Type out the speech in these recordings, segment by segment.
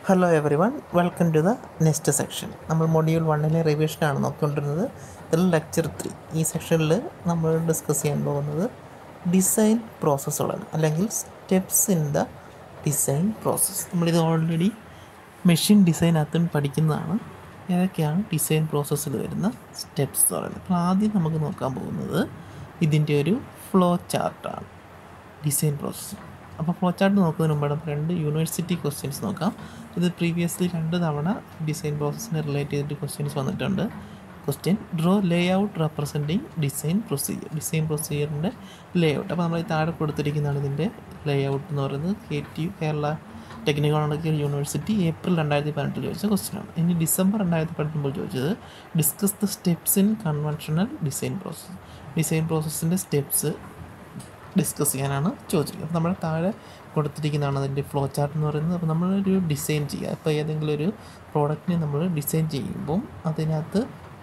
Hello everyone welcome to the next section നമ്മൾ module വണ്ണിലെ റിവിഷനാണ് നോക്കിക്കൊണ്ടിരുന്നത് ഇതിൽ ലെക്ചർ ത്രീ ഈ സെക്ഷനിൽ നമ്മൾ ഡിസ്കസ് ചെയ്യാൻ പോകുന്നത് ഡിസൈൻ പ്രോസസ്സുകളാണ് അല്ലെങ്കിൽ steps in the design process നമ്മളിത് ഓൾറെഡി മെഷീൻ ഡിസൈനകത്തും പഠിക്കുന്നതാണ് ഏതൊക്കെയാണ് ഡിസൈൻ പ്രോസസ്സിൽ വരുന്ന സ്റ്റെപ്സ് എന്ന് പറയുന്നത് അപ്പോൾ ആദ്യം നമുക്ക് നോക്കാൻ പോകുന്നത് ഇതിൻ്റെ ഒരു ഫ്ലോ ചാർട്ടാണ് ഡിസൈൻ പ്രോസസ്സ് അപ്പോൾ ഫ്ലോ ചാർട്ട് നോക്കുന്നതിന് മുമ്പ് നമുക്ക് രണ്ട് യൂണിവേഴ്സിറ്റി ക്വസ്റ്റ്യൻസ് നോക്കാം ഇത് പ്രീവിയസ്ലി രണ്ട് തവണ ഡിസൈൻ പ്രോസസ്സിനെ റിലേറ്റ് ചെയ്തിട്ട് ക്വസ്റ്റ്യൻസ് വന്നിട്ടുണ്ട് question draw layout representing design procedure design പ്രൊസീജിയറിൻ്റെ ലേ ഔട്ട് അപ്പോൾ നമ്മൾ ഈ താഴെ കൊടുത്തിരിക്കുന്നതാണ് ഇതിൻ്റെ ലേ ഔട്ട് എന്ന് പറയുന്നത് K T Kerala technical university April രണ്ടായിരത്തി പതിനെട്ടിൽ ചോദിച്ച ക്വസ്റ്റ്യനാണ് ഇനി ഡിസംബർ രണ്ടായിരത്തി പതിനെട്ടുമ്പോൾ ചോദിച്ചത് discuss the steps in conventional design process design പ്രോസസ്സിൻ്റെ സ്റ്റെപ്സ് ഡിസ്കസ് ചെയ്യാനാണ് ചോദിച്ചിരിക്കുന്നത് അപ്പോൾ നമ്മൾ താഴെ കൊടുത്തിരിക്കുന്നതാണ് അതിൻ്റെ ഫ്ലോ ചാർട്ട് എന്ന് പറയുന്നത് അപ്പോൾ നമ്മളൊരു ഡിസൈൻ ചെയ്യുക ഇപ്പോൾ ഏതെങ്കിലും ഒരു പ്രോഡക്റ്റിനെ നമ്മൾ ഡിസൈൻ ചെയ്യുമ്പം അതിനകത്ത്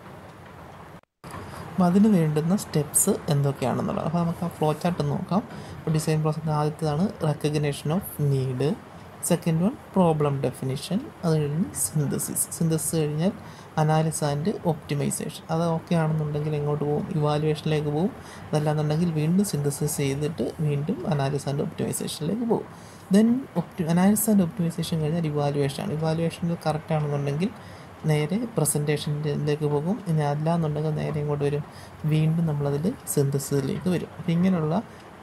അപ്പോൾ അതിന് വേണ്ടുന്ന സ്റ്റെപ്സ് എന്തൊക്കെയാണെന്നുള്ളത് അപ്പോൾ നമുക്ക് ആ ഫ്ലോ ചാർട്ട് നോക്കാം അപ്പോൾ ഡിസൈൻ പ്രോസസ്സിൻ്റെ ആദ്യത്തേതാണ് recognition of need second one problem definition അത് കഴിഞ്ഞ് സിന്തസിസ് സിന്തസിസ് കഴിഞ്ഞാൽ അനാലിസ് ആൻഡ് ഒപ്റ്റിമൈസേഷൻ അത് ഓക്കെ ആണെന്നുണ്ടെങ്കിൽ എങ്ങോട്ട് പോകും ഇവാലുവേഷനിലേക്ക് പോകും അതല്ലാന്നുണ്ടെങ്കിൽ വീണ്ടും സിന്തസിസ് ചെയ്തിട്ട് വീണ്ടും അനാലിസ് ആൻഡ് ഒപ്റ്റിമൈസേഷനിലേക്ക് പോകും ദെൻ ഒപ്റ്റി അനാലിസ് ആൻഡ് ഒപ്റ്റിമൈസേഷൻ കഴിഞ്ഞാൽ ഇവാലുവേഷൻ ആണ് ഇവാലുവേഷനിൽ കറക്റ്റ് ആണെന്നുണ്ടെങ്കിൽ നേരെ പ്രസൻറ്റേഷനിലേക്ക് പോകും ഇനി അല്ല എന്നുണ്ടെങ്കിൽ നേരെ ഇങ്ങോട്ട് വരും വീണ്ടും നമ്മളതിൽ സിന്തസിസിലേക്ക് വരും അപ്പോൾ ഇങ്ങനെയുള്ള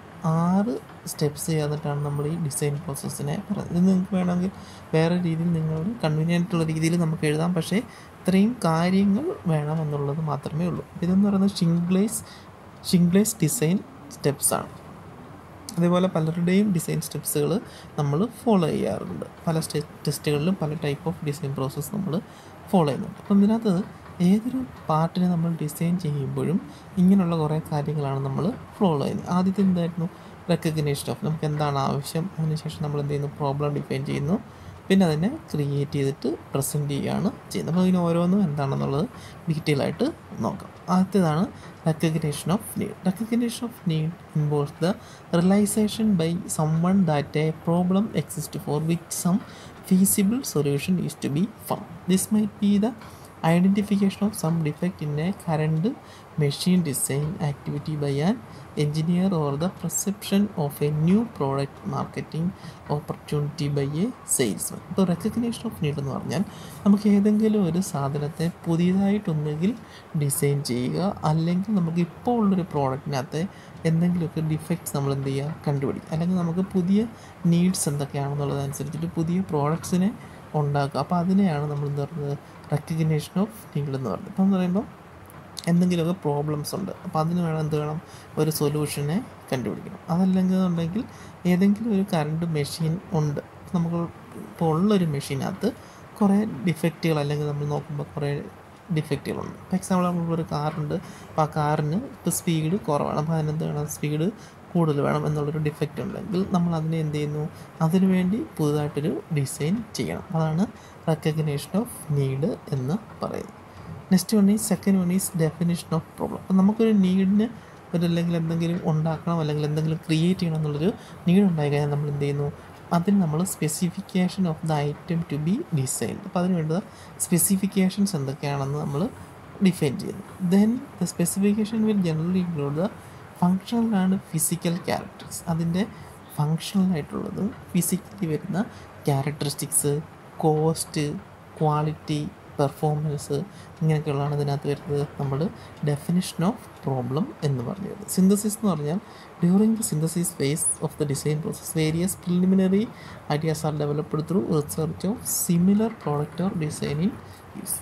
ആറ് സ്റ്റെപ്സ് ചെയ്തിട്ടാണ് നമ്മൾ ഈ ഡിസൈൻ പ്രോസസ്സിനെ പറയുന്നത് ഇത് നിങ്ങൾക്ക് വേണമെങ്കിൽ വേറെ രീതിയിൽ നിങ്ങളുടെ കൺവീനിയൻ്റ് ഉള്ള രീതിയിൽ നമുക്ക് എഴുതാം പക്ഷേ ഇത്രയും കാര്യങ്ങൾ വേണം എന്നുള്ളത് മാത്രമേ ഉള്ളൂ ഇതെന്ന് പറയുന്നത് ഷിംഗ്ലേസ് ഷിംഗ്ലേസ് ഡിസൈൻ സ്റ്റെപ്സാണ് അതേപോലെ പലരുടെയും ഡിസൈൻ സ്റ്റെപ്സുകൾ നമ്മൾ ഫോളോ ചെയ്യാറുണ്ട് പല സ്റ്റെ ടെസ്റ്റുകളിലും പല ടൈപ്പ് ഓഫ് ഡിസൈൻ പ്രോസസ്സ് നമ്മൾ ഫോളോ ചെയ്യുന്നുണ്ട് അപ്പം ഇതിനകത്ത് ഏതൊരു പാർട്ടിനെ നമ്മൾ ഡിസൈൻ ചെയ്യുമ്പോഴും ഇങ്ങനെയുള്ള കുറേ കാര്യങ്ങളാണ് നമ്മൾ ഫോളോ ചെയ്യുന്നത് ആദ്യത്തെ എന്തായിരുന്നു റെക്കഗ്നേഷൻ ഓഫ് നമുക്ക് എന്താണ് ആവശ്യം അതിനുശേഷം നമ്മൾ എന്ത് ചെയ്യുന്നു പ്രോബ്ലം ഡിഫൈൻ ചെയ്യുന്നു പിന്നെ അതിനെ ക്രിയേറ്റ് ചെയ്തിട്ട് പ്രസൻറ്റ് ചെയ്യുകയാണ് ചെയ്യുന്നത് അപ്പോൾ ഇതിന് ഓരോന്നും എന്താണെന്നുള്ളത് ഡീറ്റെയിൽ ആയിട്ട് നോക്കാം ആദ്യത്തേതാണ് recognition of need recognition of need involve the realization by someone that a problem exist for which some feasible solution is to be found. This might be the identification of some defect in a current machine design activity by an engineer or the perception of a new product marketing opportunity by a salesman. ഇപ്പോൾ recognition of need എന്ന് പറഞ്ഞാൽ നമുക്ക് ഏതെങ്കിലും ഒരു സാധനത്തെ പുതിയതായിട്ടൊന്നുകിൽ design ചെയ്യുക അല്ലെങ്കിൽ നമുക്ക് ഇപ്പോൾ ഉള്ളൊരു പ്രോഡക്റ്റിനകത്ത് എന്തെങ്കിലുമൊക്കെ ഡിഫക്ട്സ് നമ്മൾ എന്ത് ചെയ്യുക കണ്ടുപിടിക്കുക അല്ലെങ്കിൽ നമുക്ക് പുതിയ നീഡ്സ് എന്തൊക്കെയാണെന്നുള്ളതനുസരിച്ചിട്ട് പുതിയ പ്രോഡക്ട്സിനെ ഉണ്ടാക്കുക അപ്പോൾ അതിനെയാണ് നമ്മൾ എന്താ പറയുന്നത് റെക്കഗ്നേഷൻ ഓഫ് നീഡ് എന്ന് പറയുന്നത് അപ്പോൾ എന്ന് പറയുമ്പോൾ എന്തെങ്കിലുമൊക്കെ പ്രോബ്ലംസ് ഉണ്ട് അപ്പോൾ അതിന് വേണം എന്ത് വേണം ഒരു സൊല്യൂഷനെ കണ്ടുപിടിക്കണം അതല്ലെങ്കിൽ എന്നുണ്ടെങ്കിൽ ഏതെങ്കിലും ഒരു കറണ്ട് മെഷീൻ ഉണ്ട് നമുക്ക് ഇപ്പോൾ ഉള്ളൊരു മെഷീനകത്ത് കുറേ ഡിഫക്റ്റുകൾ അല്ലെങ്കിൽ നമ്മൾ നോക്കുമ്പോൾ കുറേ ഡിഫക്റ്റുകളുണ്ട് ഇപ്പോൾ എക്സാമ്പിൾ നമ്മളൊരു കാറുണ്ട് അപ്പോൾ ആ കാറിന് ഇപ്പോൾ സ്പീഡ് കുറവാണ് അപ്പോൾ അതിനെന്ത് വേണം സ്പീഡ് കൂടുതൽ വേണം എന്നുള്ളൊരു ഡിഫക്റ്റ് ഉണ്ടെങ്കിൽ നമ്മൾ അതിനെ എന്ത് ചെയ്യുന്നു അതിനു വേണ്ടി പുതുതായിട്ടൊരു ഡിസൈൻ ചെയ്യണം അതാണ് റെക്കഗ്നേഷൻ ഓഫ് നീഡ് എന്ന് പറയുന്നത് next one is second one is definition of problem അപ്പം നമുക്കൊരു നീഡിന് ഒരു അല്ലെങ്കിൽ എന്തെങ്കിലും ഉണ്ടാക്കണം അല്ലെങ്കിൽ എന്തെങ്കിലും ക്രിയേറ്റ് ചെയ്യണം എന്നുള്ളൊരു നീഡ് ഉണ്ടായി കഴിഞ്ഞാൽ നമ്മൾ എന്ത് ചെയ്യുന്നു അതിന് നമ്മൾ specification of the item to be design അപ്പോൾ അതിന് വേണ്ടത് സ്പെസിഫിക്കേഷൻസ് എന്തൊക്കെയാണെന്ന് നമ്മൾ ഡിഫൈൻ ചെയ്യുന്നു then the specification will generally include the functional and physical characters അതിൻ്റെ ഫങ്ഷണലായിട്ടുള്ളത് ഫിസിക്കലി വരുന്ന ക്യാരക്ടറിസ്റ്റിക്സ് കോസ്റ്റ് ക്വാളിറ്റി പെർഫോമൻസ് ഇങ്ങനെയൊക്കെയുള്ളതാണ് ഇതിനകത്ത് വരുന്നത് നമ്മൾ ഡെഫിനിഷൻ ഓഫ് പ്രോബ്ലം എന്ന് പറഞ്ഞത് സിന്തസിസ് എന്ന് പറഞ്ഞാൽ during the synthesis phase of the design process various preliminary ideas are developed through research of similar product or designing use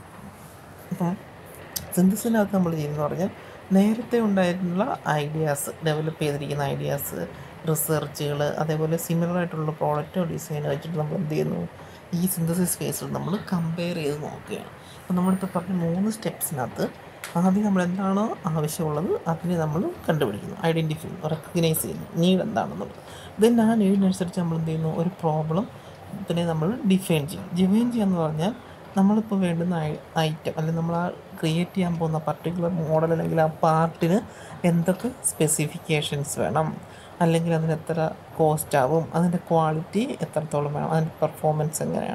അപ്പം സിന്തസിനകത്ത് നമ്മൾ ചെയ്യുന്നത് പറഞ്ഞാൽ നേരത്തെ ഉണ്ടായിരുന്നുള്ള ഐഡിയാസ് ഡെവലപ്പ് ചെയ്തിരിക്കുന്ന ഐഡിയാസ് റിസർച്ചുകൾ അതേപോലെ സിമിലർ ആയിട്ടുള്ള പ്രോഡക്റ്റോ ഡിസൈനോ വെച്ചിട്ട് നമ്മൾ എന്ത് ചെയ്യുന്നു ഈ സിന്തസിസ് ഫേസിൽ നമ്മൾ കമ്പയർ ചെയ്ത് നോക്കുകയാണ് അപ്പോൾ നമ്മളിപ്പോൾ പറഞ്ഞ മൂന്ന് സ്റ്റെപ്സിനകത്ത് ആദ്യം നമ്മൾ എന്താണോ ആവശ്യമുള്ളത് അതിനെ നമ്മൾ കണ്ടുപിടിക്കുന്നു ഐഡൻറ്റിഫൈ ചെയ്യുന്നു റെക്കഗ്നൈസ് ചെയ്യുന്നു നീഡ് എന്താണെന്നുള്ളത് ദെൻ ആ നീഡിനനുസരിച്ച് നമ്മൾ എന്ത് ചെയ്യുന്നു ഒരു പ്രോബ്ലം ഇതിനെ നമ്മൾ ഡിഫൈൻ ചെയ്യും ഡിഫൈൻ ചെയ്യാന്ന് പറഞ്ഞാൽ നമ്മളിപ്പോൾ വേണ്ടുന്ന ഐറ്റം അല്ലെങ്കിൽ നമ്മൾ ആ ക്രിയേറ്റ് ചെയ്യാൻ പോകുന്ന പർട്ടിക്കുലർ മോഡൽ അല്ലെങ്കിൽ ആ പാർട്ടിന് എന്തൊക്കെ സ്പെസിഫിക്കേഷൻസ് വേണം അല്ലെങ്കിൽ അതിന് എത്ര കോസ്റ്റ് ആവും അതിൻ്റെ ക്വാളിറ്റി എത്രത്തോളം വേണം അതിൻ്റെ പെർഫോമൻസ് എങ്ങനെയാണ്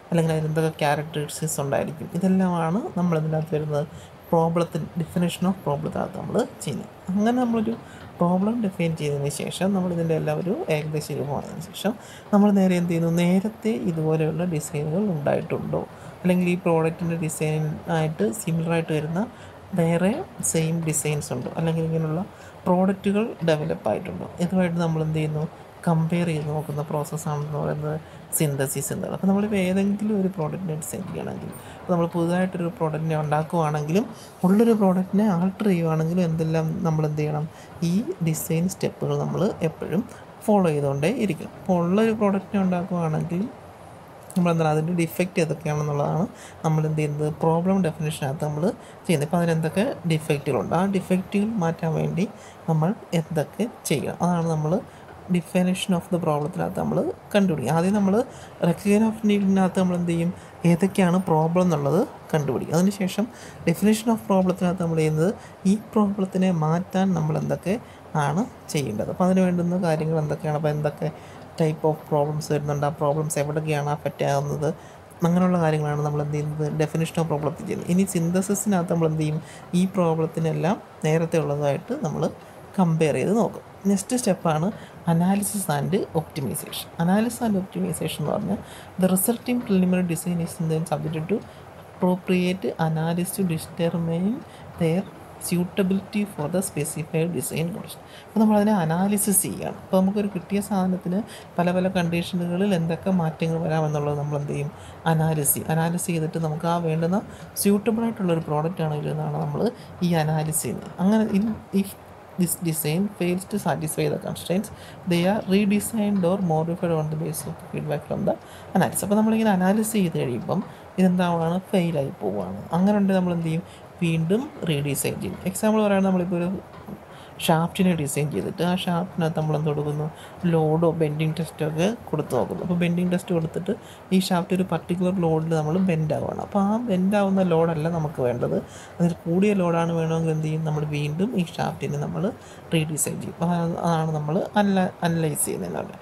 അല്ലെങ്കിൽ അതിന് എന്തൊക്കെ ക്യാരക്ടറിസ്റ്റിക്സ് ഉണ്ടായിരിക്കും ഇതെല്ലാമാണ് നമ്മൾ ഇതിനകത്ത് വരുന്നത് പ്രോബ്ലത്തിന് ഡിഫിനേഷൻ ഓഫ് പ്രോബ്ലത്തിനകത്ത് നമ്മൾ ചെയ്യുന്നത് അങ്ങനെ നമ്മളൊരു പ്രോബ്ലം ഡിഫൈൻ ചെയ്തതിന് ശേഷം നമ്മൾ ഇതിൻ്റെ എല്ലാം ഒരു ഏകദേശ രൂപമായതിനു ശേഷം നമ്മൾ നേരെ എന്ത് ചെയ്യുന്നു നേരത്തെ ഇതുപോലെയുള്ള ഡിസൈനുകൾ ഉണ്ടായിട്ടുണ്ടോ അല്ലെങ്കിൽ ഈ പ്രോഡക്റ്റിൻ്റെ ഡിസൈൻ ആയിട്ട് സിമിലറായിട്ട് വരുന്ന വേറെ സെയിം ഡിസൈൻസ് ഉണ്ടോ അല്ലെങ്കിൽ ഇങ്ങനെയുള്ള പ്രോഡക്റ്റുകൾ ഡെവലപ്പ് ആയിട്ടുണ്ടോ ഇതുമായിട്ട് നമ്മൾ എന്ത് ചെയ്യുന്നു കമ്പയർ ചെയ്ത് നോക്കുന്ന പ്രോസസ്സാണെന്ന് പറയുന്നത് സിന്തസിസ് എന്നത് അപ്പോൾ നമ്മളിപ്പോൾ ഏതെങ്കിലും ഒരു പ്രോഡക്റ്റിനെ ഡിസൈൻ ചെയ്യണമെങ്കിൽ അപ്പോൾ നമ്മൾ പുതുതായിട്ടൊരു പ്രോഡക്റ്റിനെ ഉണ്ടാക്കുവാണെങ്കിലും ഉള്ളൊരു പ്രോഡക്റ്റിനെ ആൾട്ടർ ചെയ്യുവാണെങ്കിലും എന്തെല്ലാം നമ്മൾ എന്ത് ചെയ്യണം ഈ ഡിസൈൻ സ്റ്റെപ്പുകൾ നമ്മൾ എപ്പോഴും ഫോളോ ചെയ്തുകൊണ്ടേ ഇരിക്കണം അപ്പോൾ ഉള്ളൊരു പ്രോഡക്റ്റിനെ ഉണ്ടാക്കുവാണെങ്കിൽ നമ്മളെന്താണ് അതിൻ്റെ ഡിഫക്റ്റ് ഏതൊക്കെയാണെന്നുള്ളതാണ് നമ്മൾ എന്ത് ചെയ്യുന്നത് പ്രോബ്ലം ഡെഫിനേഷനകത്ത് നമ്മൾ ചെയ്യുന്നത് ഇപ്പോൾ അതിനെന്തൊക്കെ ഡിഫക്റ്റുകളുണ്ട് ആ ഡിഫക്റ്റുകൾ മാറ്റാൻ വേണ്ടി നമ്മൾ എന്തൊക്കെ ചെയ്യണം അതാണ് നമ്മൾ ഡിഫിനേഷൻ ഓഫ് ദ പ്രോബ്ലത്തിനകത്ത് നമ്മൾ കണ്ടുപിടിക്കുക ആദ്യം നമ്മൾ റെക്കഗ്നൈൻ ഓഫ് നീഡിനകത്ത് നമ്മൾ എന്ത് ചെയ്യും ഏതൊക്കെയാണ് പ്രോബ്ലം എന്നുള്ളത് കണ്ടുപിടിക്കും അതിനുശേഷം ഡെഫിനേഷൻ ഓഫ് പ്രോബ്ലത്തിനകത്ത് നമ്മൾ ചെയ്യുന്നത് ഈ പ്രോബ്ലത്തിനെ മാറ്റാൻ നമ്മൾ എന്തൊക്കെ ആണ് ചെയ്യേണ്ടത് അപ്പോൾ അതിന് വേണ്ടുന്ന കാര്യങ്ങൾ എന്തൊക്കെയാണ് അപ്പോൾ എന്തൊക്കെ ടൈപ്പ് ഓഫ് പ്രോബ്ലംസ് വരുന്നുണ്ട് ആ പ്രോബ്ലംസ് എവിടെയൊക്കെയാണ് അഫക്റ്റ് ആകുന്നത് അങ്ങനെയുള്ള കാര്യങ്ങളാണ് നമ്മൾ എന്ത് ചെയ്യുന്നത് ഡെഫിനേഷൻ ഓഫ് പ്രോബ്ലത്തിൽ ചെയ്യുന്നത് ഇനി സിന്തസിസിനകത്ത് നമ്മൾ എന്ത് ചെയ്യും ഈ പ്രോബ്ലത്തിനെല്ലാം നേരത്തെ ഉള്ളതായിട്ട് നമ്മൾ കമ്പയർ ചെയ്ത് നോക്കും നെക്സ്റ്റ് സ്റ്റെപ്പാണ് analysis and optimization analysis and optimization എന്ന് പറഞ്ഞാൽ the resulting preliminary design is then subject to appropriate analysis to determine their suitability for the specified design constraints അപ്പോൾ നമ്മളതിനെ അനാലിസിസ് ചെയ്യുകയാണ് അപ്പോൾ നമുക്കൊരു കിട്ടിയ സാധനത്തിന് പല പല കണ്ടീഷനുകളിൽ എന്തൊക്കെ മാറ്റങ്ങൾ വരാമെന്നുള്ളത് നമ്മൾ എന്ത് ചെയ്യും അനാലിസ് ചെയ്യും അനാലിസ് ചെയ്തിട്ട് നമുക്ക് ആ വേണ്ടുന്ന സ്യൂട്ടബിൾ ആയിട്ടുള്ളൊരു പ്രോഡക്റ്റ് ആണെങ്കിൽ എന്നാണ് നമ്മൾ ഈ അനാലിസ് ചെയ്യുന്നത് അങ്ങനെ in if this design fails to satisfy the constraints they are redesigned or modified on the base of feedback from the analysis അപ്പോൾ നമ്മളിങ്ങനെ അനാലിസ് ചെയ്ത് കഴിയുമ്പം ഇതെന്താവാണ് ഫെയിലായി പോവുകയാണ് അങ്ങനെ ഉണ്ടെങ്കിൽ നമ്മൾ എന്ത് ചെയ്യും വീണ്ടും റീഡിസൈൻ ചെയ്യും എക്സാമ്പിൾ പറയുകയാണെങ്കിൽ നമ്മളിപ്പോൾ ഒരു ഷാഫ്റ്റിനെ ഡിസൈൻ ചെയ്തിട്ട് ആ ഷാഫ്റ്റിനകത്ത് നമ്മൾ എന്ത് കൊടുക്കുന്നു ലോഡോ ബെൻഡിങ് ടെസ്റ്റോ ഒക്കെ കൊടുത്ത് നോക്കുന്നു അപ്പോൾ ബെൻഡിങ് ടെസ്റ്റ് കൊടുത്തിട്ട് ഈ ഷാഫ്റ്റ് ഒരു പർട്ടിക്കുലർ ലോഡിൽ നമ്മൾ ബെൻഡ് ആവുകയാണ് അപ്പോൾ ആ ബെൻഡ് ആവുന്ന ലോഡല്ല നമുക്ക് വേണ്ടത് അതിൽ കൂടിയ ലോഡാണ് വേണമെങ്കിൽ എന്ത് ചെയ്യും നമ്മൾ വീണ്ടും ഈ ഷാഫ്റ്റിനെ നമ്മൾ റീഡിസൈൻ ചെയ്യും അപ്പോൾ അതാണ് നമ്മൾ അനല അനലൈസ് ചെയ്യുന്നതിനുള്ള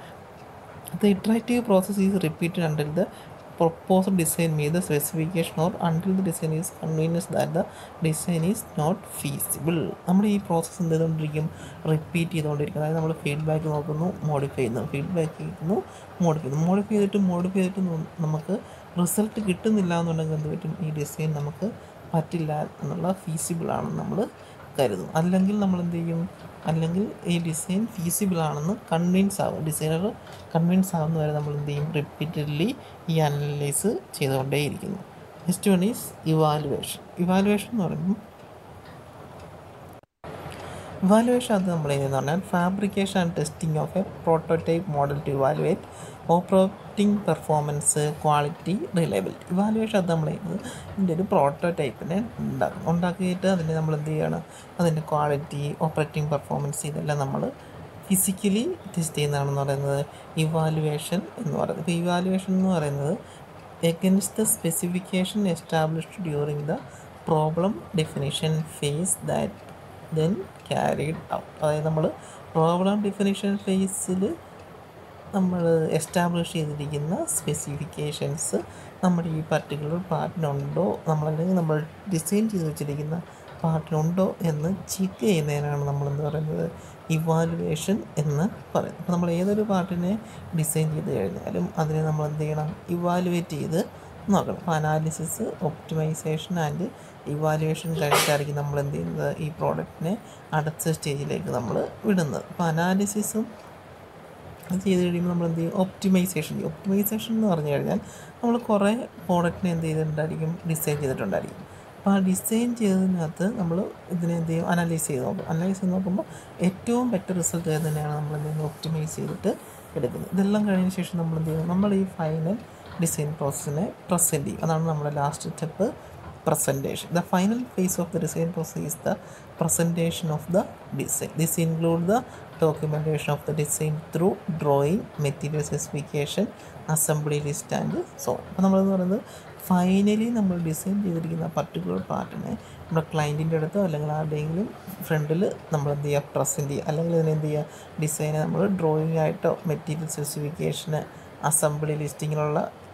The iterative process is repeated until the proposed design meets the specification or until the design is convinced that the design is not feasible. നമ്മൾ ഈ പ്രോസസ്സ് എന്ത് ചെയ്തുകൊണ്ടിരിക്കും റിപ്പീറ്റ് ചെയ്തുകൊണ്ടിരിക്കും അതായത് നമ്മൾ ഫീഡ്ബാക്ക് നോക്കുന്നു മോഡിഫൈ ചെയ്യുന്നു ഫീഡ്ബാക്ക് ചെയ്യുന്നു മോഡിഫൈ ചെയ്യുന്നു മോഡിഫൈ ചെയ്തിട്ട് മോഡിഫൈ ചെയ്തിട്ട് നോ- നമുക്ക് റിസൾട്ട് കിട്ടുന്നില്ല എന്നുണ്ടെങ്കിൽ എന്ത് പറ്റും ഈ ഡിസൈൻ നമുക്ക് പറ്റില്ല എന്നുള്ള ഫീസിബിൾ ആണെന്ന് നമ്മൾ കരുതും അല്ലെങ്കിൽ നമ്മൾ എന്ത് ചെയ്യും അല്ലെങ്കിൽ ഈ ഡിസൈൻ ഫീസിബിൾ ആണെന്ന് കൺവിൻസ് ആവും ഡിസൈനർ കൺവിൻസ് ആവുന്ന വരെ നമ്മൾ എന്ത് ചെയ്യും റിപ്പീറ്റഡ്ലി ഈ അനലൈസ് ചെയ്തുകൊണ്ടേയിരിക്കുന്നു next one is evaluation evaluation എന്ന് പറയുമ്പോൾ ഇവാലുവേഷൻ അത് നമ്മൾ ചെയ്യുന്നതെന്ന് പറഞ്ഞാൽ fabrication and testing of a prototype model to evaluate operating performance quality reliability evaluation അത് നമ്മൾ ചെയ്യുന്നത് ഇതിൻ്റെ ഒരു പ്രോട്ടോടൈപ്പിനെ ഉണ്ടാക്കും ഉണ്ടാക്കിയിട്ട് അതിനെ നമ്മൾ എന്ത് ചെയ്യണം അതിൻ്റെ ക്വാളിറ്റി ഓപ്പറേറ്റിംഗ് പെർഫോമൻസ് ഇതെല്ലാം നമ്മൾ ഫിസിക്കലി ടെസ്റ്റ് ചെയ്യുന്നതാണെന്ന് പറയുന്നത് ഇവാലുവേഷൻ എന്ന് പറയുന്നത് ഇപ്പോൾ ഇവാലുവേഷൻ എന്ന് പറയുന്നത് against the specification established during the problem definition phase that then carried out അതായത് നമ്മൾ പ്രോബ്ലം ഡെഫിനിഷൻ ഫേസിൽ നമ്മൾ എസ്റ്റാബ്ലിഷ് ചെയ്തിരിക്കുന്ന സ്പെസിഫിക്കേഷൻസ് നമ്മുടെ ഈ പർട്ടിക്കുലർ പാർട്ടിനുണ്ടോ നമ്മളല്ലെങ്കിൽ നമ്മൾ ഡിസൈൻ ചെയ്ത് വെച്ചിരിക്കുന്ന പാർട്ടിനുണ്ടോ എന്ന് ചെക്ക് ചെയ്യുന്നതിനാണ് നമ്മളെന്ന് പറയുന്നത് ഇവാലുവേഷൻ എന്ന് പറയുന്നത് അപ്പോൾ നമ്മൾ ഏതൊരു പാർട്ടിനെ ഡിസൈൻ ചെയ്ത് കഴിഞ്ഞാലും അതിനെ നമ്മൾ എന്ത് ചെയ്യണം ഇവാലുവേറ്റ് ചെയ്ത് നോക്കണം അപ്പോൾ അനാലിസിസ് ഒപ്റ്റിമൈസേഷൻ ആൻഡ് ഇവാലുവേഷൻ കഴിഞ്ഞിട്ടായിരിക്കും നമ്മൾ എന്ത് ചെയ്യുന്നത് ഈ പ്രോഡക്റ്റിനെ അടുത്ത സ്റ്റേജിലേക്ക് നമ്മൾ വിടുന്നത് അപ്പോൾ അനാലിസിസും അത് ചെയ്ത് കഴിയുമ്പോൾ നമ്മൾ എന്ത് ചെയ്യും ഒപ്റ്റിമൈസേഷൻ ചെയ്യും ഒപ്റ്റിമൈസേഷൻ എന്ന് പറഞ്ഞു കഴിഞ്ഞാൽ നമ്മൾ കുറേ പ്രോഡക്റ്റിനെ എന്ത് ചെയ്തിട്ടുണ്ടായിരിക്കും ഡിസൈൻ ചെയ്തിട്ടുണ്ടായിരിക്കും അപ്പോൾ ആ ഡിസൈൻ ചെയ്തതിനകത്ത് നമ്മൾ ഇതിനെ എന്ത് ചെയ്യും അനലൈസ് ചെയ്ത് നോക്കും അനലൈസ് ചെയ്ത് നോക്കുമ്പോൾ ഏറ്റവും ബെറ്റർ റിസൾട്ട് തന്നെയാണ് നമ്മൾ എന്ത് ചെയ്യുന്നത് ഒപ്റ്റിമൈസ് ചെയ്തിട്ട് എടുക്കുന്നത് ഇതെല്ലാം കഴിഞ്ഞ ശേഷം നമ്മൾ എന്ത് ചെയ്യും നമ്മൾ ഈ ഫൈനൽ ഡിസൈൻ പ്രോസസ്സിനെ പ്രസൻറ്റ് ചെയ്യും അതാണ് നമ്മുടെ last step presentation. The final phase of the design process is the presentation of the design. This includes the documentation of the design through drawing, material specification, assembly list and so on. അപ്പോൾ നമ്മളെന്ന് പറയുന്നത് finally നമ്മൾ design ചെയ്തിരിക്കുന്ന particular പാർട്ടിനെ നമ്മുടെ ക്ലയൻറ്റിൻ്റെ അടുത്തോ അല്ലെങ്കിൽ ആരുടെയെങ്കിലും ഫ്രണ്ടിൽ നമ്മൾ എന്ത് ചെയ്യുക പ്രസൻറ്റ് ചെയ്യുക അല്ലെങ്കിൽ ഇതിനെ എന്ത് ചെയ്യുക ഡിസൈനെ നമ്മൾ ഡ്രോയിങ് ആയിട്ടോ മെറ്റീരിയൽ സ്പെസിഫിക്കേഷന് അസംബ്ലി ലിസ്റ്റിങ്ങിനുള്ള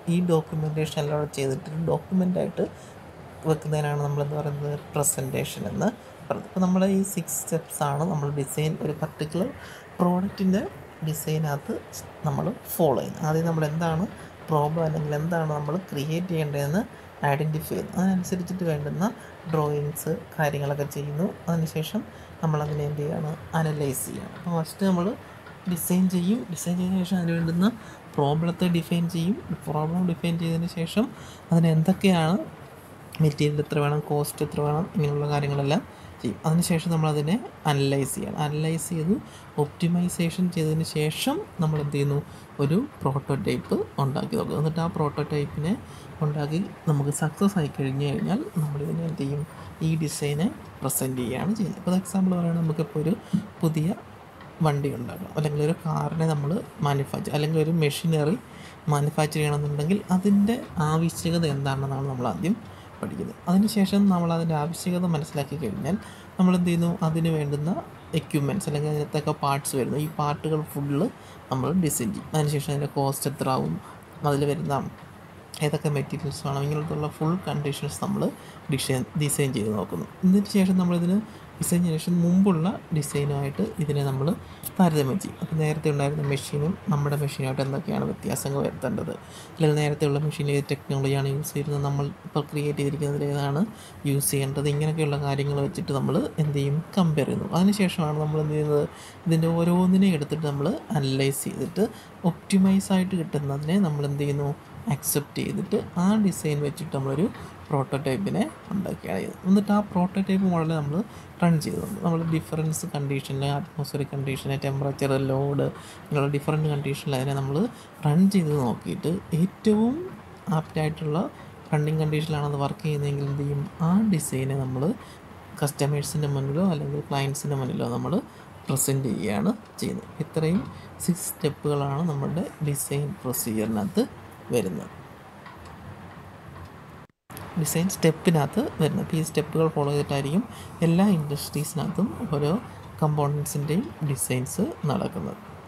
ഈ ഡോക്യുമെൻറ്റേഷൻ എല്ലാം ചെയ്തിട്ട് ഡോക്യുമെൻ്റായിട്ട് വെക്കുന്നതിനാണ് നമ്മളെന്ന് പറയുന്നത് പ്രസൻറ്റേഷൻ എന്ന് പറയുന്നത് അപ്പോൾ നമ്മൾ ഈ സിക്സ് സ്റ്റെപ്സ് ആണ് നമ്മൾ ഡിസൈൻ ഒരു പർട്ടിക്കുലർ പ്രോഡക്റ്റിൻ്റെ ഡിസൈനകത്ത് നമ്മൾ ഫോളോ ചെയ്യുന്നത് ആദ്യം നമ്മൾ എന്താണ് പ്രോബ്ലം അല്ലെങ്കിൽ എന്താണ് നമ്മൾ ക്രിയേറ്റ് ചെയ്യേണ്ടതെന്ന് ഐഡൻറ്റിഫൈ ചെയ്യുന്നു അതിനനുസരിച്ചിട്ട് വേണ്ടുന്ന ഡ്രോയിങ്സ് കാര്യങ്ങളൊക്കെ ചെയ്യുന്നു അതിനുശേഷം നമ്മളതിനെ എന്ത് ചെയ്യാണ് അനലൈസ് ചെയ്യണം അപ്പോൾ ഫസ്റ്റ് നമ്മൾ ഡിസൈൻ ചെയ്യും ഡിസൈൻ ചെയ്തതിന് ശേഷം അതിന് വേണ്ടുന്ന പ്രോബ്ലത്തെ ഡിഫൈൻ ചെയ്യും പ്രോബ്ലം ഡിഫൈൻ ചെയ്തതിന് ശേഷം അതിന് എന്തൊക്കെയാണ് മെറ്റീരിയൽ എത്ര വേണം കോസ്റ്റ് എത്ര വേണം ഇങ്ങനെയുള്ള കാര്യങ്ങളെല്ലാം ചെയ്യും അതിനുശേഷം നമ്മളതിനെ അനലൈസ് ചെയ്യണം അനലൈസ് ചെയ്ത് ഒപ്റ്റിമൈസേഷൻ ചെയ്തതിന് ശേഷം നമ്മൾ എന്ത് ചെയ്യുന്നു ഒരു പ്രോട്ടോടൈപ്പ് ഉണ്ടാക്കി നോക്കും എന്നിട്ട് ആ പ്രോട്ടോടൈപ്പിനെ ഉണ്ടാക്കി നമുക്ക് സക്സസ് ആയി കഴിഞ്ഞ് കഴിഞ്ഞാൽ നമ്മളിതിനെ എന്ത് ചെയ്യും ഈ ഡിസൈനെ പ്രസൻറ്റ് ചെയ്യുകയാണ് ചെയ്യുന്നത് ഇപ്പോൾ എക്സാമ്പിൾ പറയുകയാണെങ്കിൽ നമുക്കിപ്പോൾ ഒരു പുതിയ വണ്ടി ഉണ്ടാക്കണം അല്ലെങ്കിൽ ഒരു കാറിനെ നമ്മൾ മാനുഫാക്ചർ അല്ലെങ്കിൽ ഒരു മെഷീനറി മാനുഫാക്ചർ ചെയ്യണമെന്നുണ്ടെങ്കിൽ അതിൻ്റെ ആവശ്യകത എന്താണെന്നാണ് നമ്മൾ ആദ്യം പഠിക്കുന്നത് അതിനുശേഷം നമ്മൾ അതിൻ്റെ ആവശ്യകത മനസ്സിലാക്കി കഴിഞ്ഞാൽ നമ്മൾ എന്ത് ചെയ്യുന്നു അതിന് വേണ്ടുന്ന എക്യുപ്മെൻറ്റ്സ് അല്ലെങ്കിൽ അതിനകത്തൊക്കെ പാർട്സ് വരുന്നു ഈ പാർട്ടുകൾ ഫുള്ള് നമ്മൾ ഡിസൈൻ ചെയ്യും അതിനുശേഷം അതിൻ്റെ കോസ്റ്റ് എത്ര ആവും അതിൽ വരുന്ന ഏതൊക്കെ മെറ്റീരിയൽസ് വേണം ഇങ്ങനത്തുള്ള ഫുൾ കണ്ടീഷൻസ് നമ്മൾ ഡിസൈൻ ഡിസൈൻ ചെയ്ത് നോക്കുന്നു ഇതിന് ശേഷം നമ്മളിതിന് ഡിസൈൻ ചെയ്തതിന് ശേഷം മുമ്പുള്ള ഡിസൈനുമായിട്ട് ഇതിനെ നമ്മൾ താരതമ്യം ചെയ്യും അപ്പോൾ നേരത്തെ ഉണ്ടായിരുന്ന മെഷീനും നമ്മുടെ മെഷീനുമായിട്ട് എന്തൊക്കെയാണ് വ്യത്യാസങ്ങൾ വരുത്തേണ്ടത് അല്ലെങ്കിൽ നേരത്തെയുള്ള മെഷീനിൽ ഏത് ടെക്നോളജിയാണ് യൂസ് ചെയ്യുന്നത് നമ്മൾ ഇപ്പോൾ ക്രിയേറ്റ് ചെയ്തിരിക്കുന്നതിൽ ഏതാണ് യൂസ് ചെയ്യേണ്ടത് ഇങ്ങനെയൊക്കെയുള്ള കാര്യങ്ങൾ വെച്ചിട്ട് നമ്മൾ എന്ത് ചെയ്യും കമ്പയർ ചെയ്യുന്നു അതിനുശേഷമാണ് നമ്മൾ എന്ത് ചെയ്യുന്നത് ഇതിൻ്റെ ഓരോന്നിനെയും എടുത്തിട്ട് നമ്മൾ അനലൈസ് ചെയ്തിട്ട് ഒപ്റ്റിമൈസ് ആയിട്ട് കിട്ടുന്നതിനെ നമ്മൾ എന്ത് ചെയ്യുന്നു അക്സെപ്റ്റ് ചെയ്തിട്ട് ആ ഡിസൈൻ വെച്ചിട്ട് നമ്മളൊരു പ്രോട്ടോടൈപ്പിനെ ഉണ്ടാക്കുകയാണ് ചെയ്തത് എന്നിട്ട് ആ പ്രോട്ടോടൈപ്പ് മോഡൽ നമ്മൾ റൺ ചെയ്തിട്ടുണ്ട് നമ്മൾ ഡിഫറൻസ് കണ്ടീഷനിൽ അറ്റ്മോസ്ഫിയറിക് കണ്ടീഷന് ടെമ്പറേച്ചർ ലോഡ് ഇങ്ങനെയുള്ള ഡിഫറൻറ്റ് കണ്ടീഷനിൽ അതിനെ നമ്മൾ റൺ ചെയ്ത് നോക്കിയിട്ട് ഏറ്റവും ആപ്റ്റായിട്ടുള്ള റണ്ണിങ് കണ്ടീഷനിലാണത് വർക്ക് ചെയ്യുന്നതെങ്കിൽ എന്ത് ചെയ്യും ആ ഡിസൈനെ നമ്മൾ കസ്റ്റമേഴ്സിൻ്റെ മുന്നിലോ അല്ലെങ്കിൽ ക്ലയൻസിൻ്റെ മുന്നിലോ നമ്മൾ പ്രസൻറ്റ് ചെയ്യുകയാണ് ചെയ്യുന്നത് ഇത്രയും സിക്സ് സ്റ്റെപ്പുകളാണ് നമ്മുടെ ഡിസൈൻ പ്രൊസീജിയറിനകത്ത് വരുന്നത് ഡിസൈൻ സ്റ്റെപ്പിനകത്ത് വരുന്നത് അപ്പോൾ ഈ സ്റ്റെപ്പുകൾ ഫോളോ ചെയ്തിട്ടായിരിക്കും എല്ലാ ഇൻഡസ്ട്രീസിനകത്തും ഓരോ കമ്പോണൻസിൻ്റെയും ഡിസൈൻസ് നടക്കുന്നത്